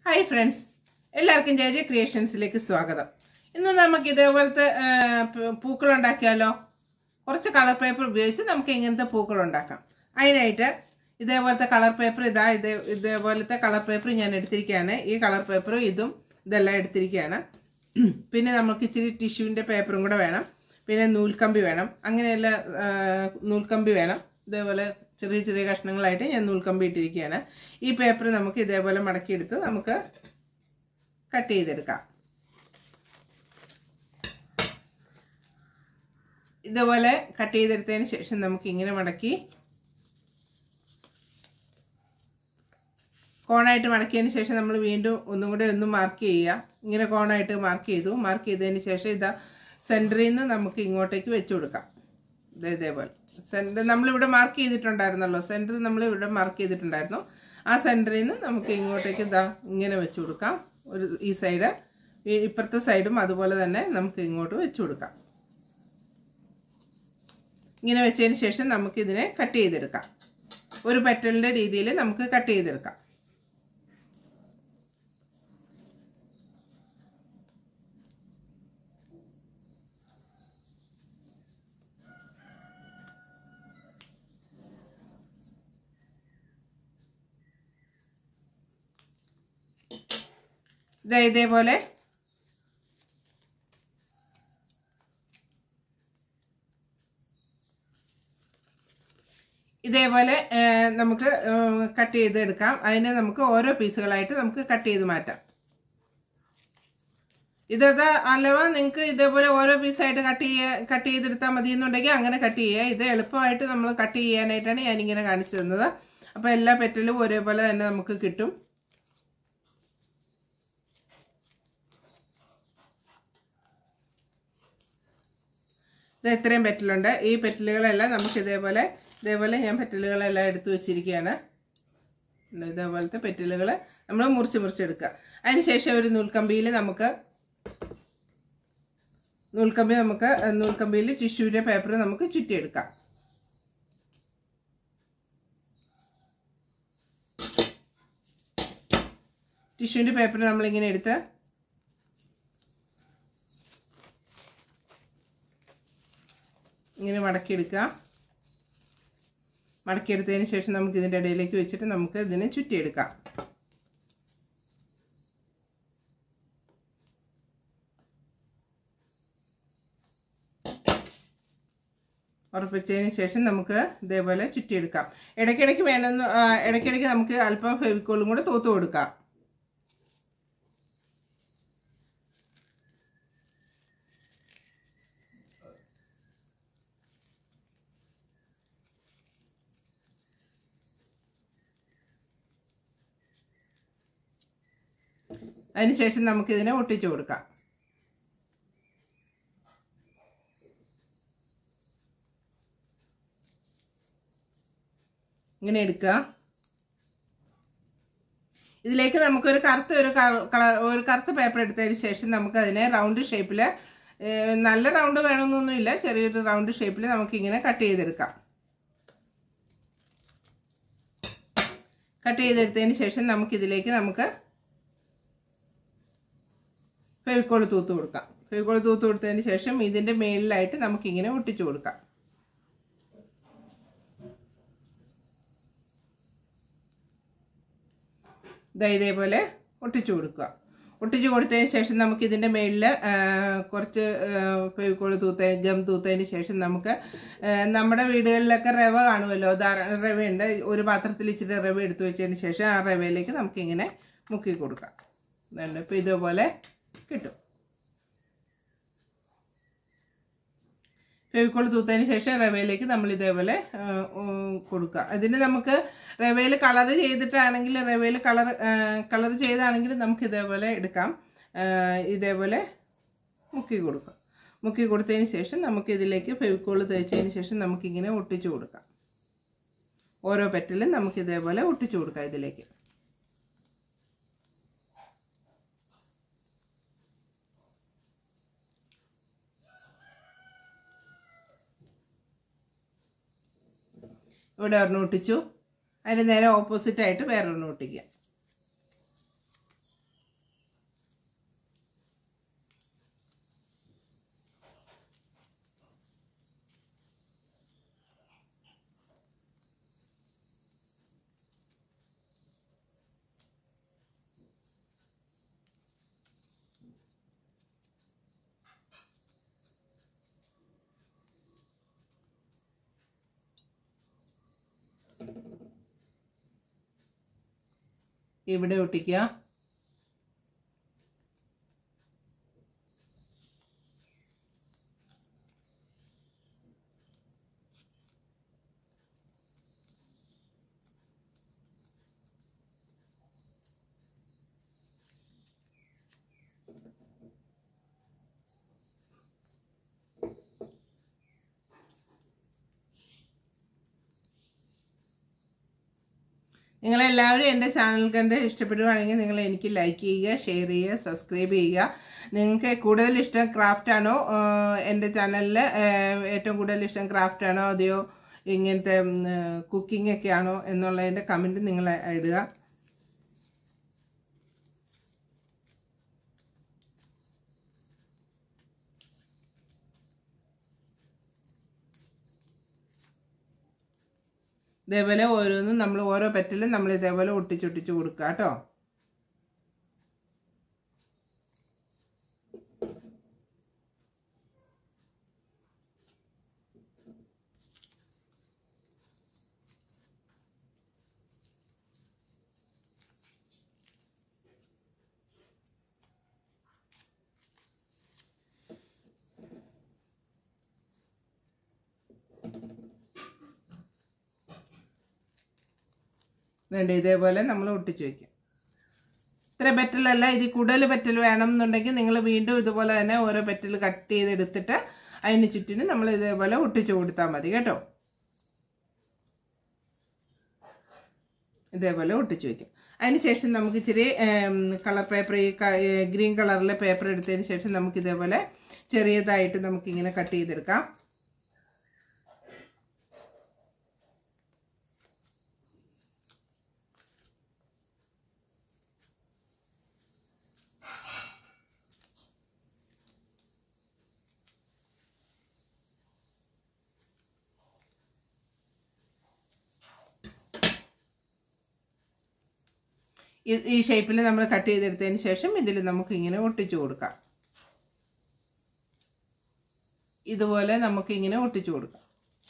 hi friends എല്ലാവർക്കും ജയ ജയ ക്രിയേഷൻസിലേക്ക് സ്വാഗതം ഇന്ന് നമുക്ക് ഇതേപോലത്തെ ആ, പ്- പൂക്കൾ ഉണ്ടാക്കിയാലോ കുറച്ച് കളർ പേപ്പർ ഉപയോഗിച്ച് നമുക്ക് ഇങ്ങനത്തെ പൂക്കൾ ഉണ്ടാക്കാം അതിനായിട്ട് ഇതേപോലത്തെ കളർ പേപ്പർ ഇതാ ഇതേ ഇതേപോലത്തെ കളർ പേപ്പർ ഞാൻ എടുത്തിരിക്കുകയാണ് ഈ കളർ പേപ്പറും ഇതും ഇതെല്ലാം എടുത്തിരിക്കുകയാണ് പിന്നെ നമുക്ക് ഇച്ചിരി ടിഷ്യൂവിൻ്റെ പേപ്പറും കൂടെ വേണം പിന്നെ നൂൽക്കമ്പി വേണം അങ്ങനെയുള്ള ആ, നൂൽക്കമ്പി വേണം ഇതേപോലെ ചെറിയ ചെറിയ കഷ്ണങ്ങളായിട്ട് ഞാൻ നൂൽക്കമ്പി ഇട്ടിരിക്കുകയാണ് ഈ പേപ്പർ നമുക്ക് ഇതേപോലെ മടക്കിയെടുത്ത് നമുക്ക് കട്ട് ചെയ്തെടുക്കാം ഇതുപോലെ കട്ട് ചെയ്തെടുത്തതിന് ശേഷം നമുക്ക് ഇങ്ങനെ മടക്കി കോണായിട്ട് മടക്കിയതിന് ശേഷം നമ്മൾ വീണ്ടും ഒന്നും കൂടെ ഒന്ന് മാർക്ക് ചെയ്യുക ഇങ്ങനെ കോണായിട്ട് മാർക്ക് ചെയ്തു മാർക്ക് ചെയ്തതിന് ശേഷം ഇതാ സെൻറ്ററിൽ നിന്ന് നമുക്ക് ഇങ്ങോട്ടേക്ക് വെച്ച് കൊടുക്കാം ദേ ഇതേപോലെ സെൻറ്റർ നമ്മളിവിടെ മാർക്ക് ചെയ്തിട്ടുണ്ടായിരുന്നല്ലോ സെൻറ്റർ നമ്മൾ ഇവിടെ മാർക്ക് ചെയ്തിട്ടുണ്ടായിരുന്നു ആ സെൻറ്ററിൽ നിന്ന് നമുക്ക് ഇങ്ങോട്ടേക്ക് ഇതാ ഇങ്ങനെ വെച്ച് കൊടുക്കാം ഒരു ഈ സൈഡ് ഈ ഇപ്പുറത്തെ സൈഡും അതുപോലെ തന്നെ നമുക്ക് ഇങ്ങോട്ട് വെച്ച് കൊടുക്കാം ഇങ്ങനെ വെച്ചതിന് ശേഷം നമുക്കിതിനെ കട്ട് ചെയ്തെടുക്കാം ഒരു പെറ്റലിൻ്റെ രീതിയിൽ നമുക്ക് കട്ട് ചെയ്തെടുക്കാം ഇതാ ഇതേപോലെ ഇതേപോലെ ആ, നമുക്ക് കട്ട് ചെയ്തെടുക്കാം അതിനെ നമുക്ക് ഓരോ പീസുകളായിട്ട് നമുക്ക് കട്ട് ചെയ്ത് മാറ്റാം ഇതത് അല്ലവ നിങ്ങൾക്ക് ഇതേപോലെ ഓരോ പീസായിട്ട് കട്ട് ചെയ്യ കട്ട് ചെയ്തെടുത്താൽ മതി എന്നുണ്ടെങ്കിൽ അങ്ങനെ കട്ട് ചെയ്യുക ഇത് എളുപ്പമായിട്ട് നമ്മൾ കട്ട് ചെയ്യാനായിട്ടാണ് ഞാനിങ്ങനെ കാണിച്ചു തന്നത് അപ്പോൾ എല്ലാ പെറ്റലും ഒരേപോലെ തന്നെ നമുക്ക് കിട്ടും ഇത് ഇത്രയും പെറ്റലുണ്ട് ഈ പെറ്റലുകളെല്ലാം നമുക്ക് ഇതേപോലെ ഇതേപോലെ ഞാൻ പെറ്റലുകളെല്ലാം എടുത്തു വെച്ചിരിക്കുകയാണ് ഉണ്ട് ഇതേപോലത്തെ പെറ്റലുകൾ നമ്മൾ മുറിച്ച് മുറിച്ചെടുക്കുക അതിനുശേഷം ഒരു നൂൽക്കമ്പിയിൽ നമുക്ക് നൂൽക്കമ്പി നമുക്ക് നൂൽക്കമ്പിയിൽ ടിഷ്യൂവിൻ്റെ പേപ്പർ നമുക്ക് ചുറ്റിയെടുക്കാം ടിഷ്യൂവിൻ്റെ പേപ്പർ നമ്മളിങ്ങനെ എടുത്ത് ഇങ്ങനെ മടക്കിയെടുക്കുക മടക്കിയെടുത്തതിന് ശേഷം നമുക്ക് ഇതിൻ്റെ ഇടയിലേക്ക് വെച്ചിട്ട് നമുക്ക് ഇതിനെ ചുറ്റിയെടുക്കാം ഉറപ്പിച്ചതിന് ശേഷം നമുക്ക് ഇതേപോലെ ചുറ്റിയെടുക്കാം ഇടയ്ക്കിടയ്ക്ക് വേണമെന്ന് ആ, ഇടയ്ക്കിടയ്ക്ക് നമുക്ക് അല്പം ഫെവിക്കോളും കൂടെ തൂത്ത് കൊടുക്കാം അതിനുശേഷം നമുക്ക് ഇതിനെ ഒട്ടിച്ചു കൊടുക്കാം ഇങ്ങനെ എടുക്കുക ഇതിലേക്ക് നമുക്കൊരു കറുത്ത ഒരു കളർ ഒരു കറുത്ത പേപ്പർ എടുത്തതിന് ശേഷം നമുക്ക് അതിനെ റൗണ്ട് ഷേപ്പിൽ നല്ല റൗണ്ട് വേണമെന്നൊന്നുമില്ല ചെറിയൊരു റൗണ്ട് ഷേപ്പിൽ നമുക്ക് ഇങ്ങനെ കട്ട് ചെയ്തെടുക്കാം കട്ട് ചെയ്തെടുത്തതിന് ശേഷം നമുക്കിതിലേക്ക് നമുക്ക് ഫെവിക്കോൾ തൂത്ത് കൊടുക്കാം ഫെവിക്കോൾ തൂത്ത് കൊടുത്തതിന് ശേഷം ഇതിൻ്റെ മേളിലായിട്ട് നമുക്കിങ്ങനെ ഒട്ടിച്ചു കൊടുക്കാം ഇതാ ഇതേപോലെ ഒട്ടിച്ചു കൊടുക്കുക ഒട്ടിച്ചു കൊടുത്തതിന് ശേഷം നമുക്ക് ഇതിൻ്റെ മേളിൽ കുറച്ച് ഫെവിക്കോൾ തൂത്ത ഗം തൂത്തതിന് ശേഷം നമുക്ക് ആ, നമ്മുടെ വീടുകളിലൊക്കെ റവ കാണുമല്ലോ ധാരാളം റവയുണ്ട് ഒരു പാത്രത്തിൽ ഇച്ചിരി റവ എടുത്തു വെച്ചതിന് ശേഷം ആ റവയിലേക്ക് നമുക്കിങ്ങനെ മുക്കി കൊടുക്കാം ഇതുണ്ട് ഇപ്പോൾ ഇതുപോലെ കിട്ടും ഫെവിക്കോൾ തൂത്തതിന് ശേഷം റവയിലേക്ക് നമ്മൾ ഇതേപോലെ ആ, ഉം, കൊടുക്കുക അതിന് നമുക്ക് റവയിൽ കളർ ചെയ്തിട്ടാണെങ്കിൽ റവയിൽ കളർ കളർ ചെയ്താണെങ്കിൽ നമുക്ക് ഇതേപോലെ എടുക്കാം ആ, ഇതേപോലെ മുക്കി കൊടുക്കാം മുക്കി കൊടുത്തതിന് ശേഷം നമുക്ക് ഇതിലേക്ക് ഫെവിക്കോൾ തേച്ചതിന് ശേഷം നമുക്കിങ്ങനെ ഒട്ടിച്ചു കൊടുക്കാം ഓരോ പെറ്റലും നമുക്ക് ഇതേപോലെ ഒട്ടിച്ചു കൊടുക്കാം ഇതിലേക്ക് ഇവിടെ ഒരെണ്ണം ഒട്ടിച്ചു അതിന് നേരെ ഓപ്പോസിറ്റ് ആയിട്ട് വേറൊരെണ്ണം ഒട്ടിക്കുക ഇവിടെ ഒട്ടിക്കുക നിങ്ങളെല്ലാവരും എൻ്റെ ചാനൽ കണ്ട് ഇഷ്ടപ്പെടുകയാണെങ്കിൽ നിങ്ങൾ എനിക്ക് ലൈക്ക് ചെയ്യുക ഷെയർ ചെയ്യുക സബ്സ്ക്രൈബ് ചെയ്യുക നിങ്ങൾക്ക് കൂടുതൽ ഇഷ്ടം ക്രാഫ്റ്റ് ആണോ എൻ്റെ ചാനലിൽ ഏറ്റവും കൂടുതൽ ഇഷ്ടം ക്രാഫ്റ്റ് ആണോ അതെയോ ഇങ്ങനത്തെ കുക്കിംഗ് ഒക്കെ ആണോ എന്നുള്ളതിൻ്റെ കമൻറ്റ് നിങ്ങൾ ഇടുക ഇതേപോലെ ഓരോന്നും നമ്മൾ ഓരോ പെറ്റലും നമ്മൾ ഇതേപോലെ ഒട്ടിച്ചൊട്ടിച്ച് കൊടുക്കുക കേട്ടോ വേണ്ട ഇതേപോലെ നമ്മൾ ഒട്ടിച്ച് വയ്ക്കും ഇത്ര പെറ്റലല്ല ഇതിൽ കൂടുതൽ പെറ്റൽ വേണം എന്നുണ്ടെങ്കിൽ നിങ്ങൾ വീണ്ടും ഇതുപോലെ തന്നെ ഓരോ പെറ്റൽ കട്ട് ചെയ്തെടുത്തിട്ട് അതിന് ചുറ്റിന് നമ്മൾ ഇതേപോലെ ഒട്ടിച്ച് കൊടുത്താൽ മതി കേട്ടോ ഇതേപോലെ ഒട്ടിച്ച് വയ്ക്കും അതിനുശേഷം നമുക്ക് ഇച്ചിരി കളർ പേപ്പർ ഈ ഗ്രീൻ കളറിലെ പേപ്പർ എടുത്തതിന് ശേഷം നമുക്ക് ഇതേപോലെ ചെറിയതായിട്ട് നമുക്കിങ്ങനെ കട്ട് ചെയ്തെടുക്കാം ഈ- ഈ ഷേപ്പിൽ നമ്മൾ കട്ട് ചെയ്തെടുത്തതിന് ശേഷം ഇതിൽ നമുക്ക് ഇങ്ങനെ ഒട്ടിച്ചു കൊടുക്കാം ഇതുപോലെ നമുക്ക് ഇങ്ങനെ ഒട്ടിച്ചു കൊടുക്കാം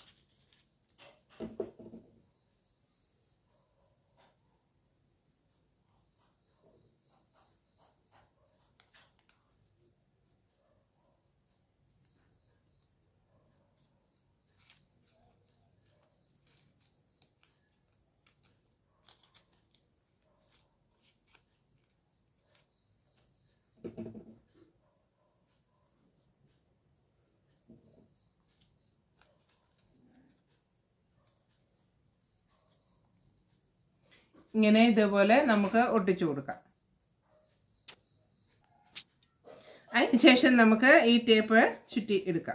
ഇങ്ങനെ ഇതുപോലെ നമുക്ക് ഒട്ടിച്ചു കൊടുക്കാം അതിനുശേഷം നമുക്ക് ഈ ടേപ്പ് ചുറ്റി എടുക്കാം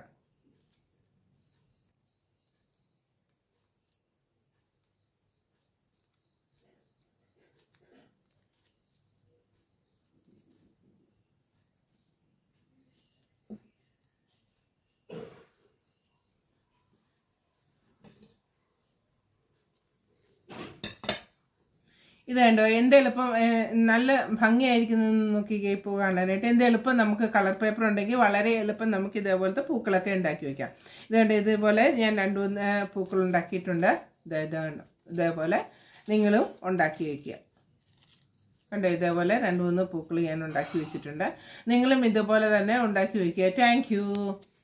ഇത് കണ്ടോ എന്ത് എളുപ്പം ഏഹ്, നല്ല ഭംഗിയായിരിക്കുന്നു നോക്കി ഇപ്പോൾ കാണാനായിട്ട് എന്ത് എളുപ്പം നമുക്ക് കളർ പേപ്പർ ഉണ്ടെങ്കിൽ വളരെ എളുപ്പം നമുക്ക് ഇതേപോലത്തെ പൂക്കളൊക്കെ ഉണ്ടാക്കി വെക്കാം ഇത് കണ്ടോ ഇതുപോലെ ഞാൻ രണ്ട് മൂന്ന് പൂക്കൾ ഉണ്ടാക്കിയിട്ടുണ്ട് ഇത് ഇത് കണ്ടോ ഇതേപോലെ നിങ്ങളും ഉണ്ടാക്കി വയ്ക്കുക കണ്ടോ ഇതേപോലെ രണ്ട് മൂന്ന് പൂക്കൾ ഞാൻ ഉണ്ടാക്കി വെച്ചിട്ടുണ്ട് നിങ്ങളും ഇതുപോലെ തന്നെ ഉണ്ടാക്കി വയ്ക്കുക താങ്ക്